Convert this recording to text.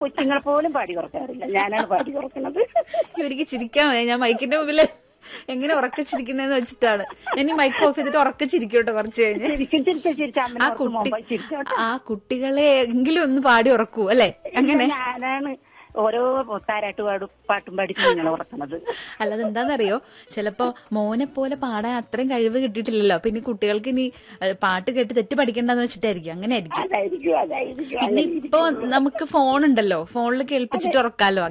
കൊച്ചുങ്ങളെ പോലും പാടി ഉറക്കാറില്ല ഞാനാണ് പാടി ഉറക്കുന്നത് എനിക്ക് ചിരിക്കാൻ വയ്യ ഞാൻ മൈക്കിന്റെ മുമ്പില് എങ്ങനെ ഉറക്കച്ചിരിക്കുന്നതെന്ന് വെച്ചിട്ടാണ് ഇനി മൈക്ക് ഓഫ് ചെയ്തിട്ട് ഉറക്കച്ചിരിക്കും കേട്ടോ കുറച്ച് കഴിഞ്ഞ് ശരിക്കും ചിരിച്ച ചിരിച്ച ആ അമ്മ കുട്ടി മുമ്പായി ചിരിച്ചോട്ടെ ആ കുട്ടികളെ എങ്കിലും ഒന്ന് പാടി ഉറക്കൂ അല്ലെ അങ്ങനെ ഞാനാണ് ഓരോ താരാട്ട് പാടും പാട്ടും പാടിച്ച് നിങ്ങളെ ഉറക്കുന്നത് അല്ലാതെ എന്താണെന്നറിയോ ചിലപ്പോ മോനെ പോലെ പാടാൻ അത്രയും കഴിവ് കിട്ടിയിട്ടില്ലല്ലോ പിന്നെ കുട്ടികൾക്ക് ഇനി ഏഹ്, പാട്ട് കേട്ട് തെറ്റ് പഠിക്കണ്ടെന്ന് വെച്ചിട്ടായിരിക്കും അങ്ങനെ ആയിരിക്കും അതായിരിക്കും അതായിരിക്കും പിന്നെ ഇപ്പൊ നമുക്ക് ഫോൺ ഉണ്ടല്ലോ ഫോണിൽ കേൾപ്പിച്ചിട്ട് ഉറക്കാലോ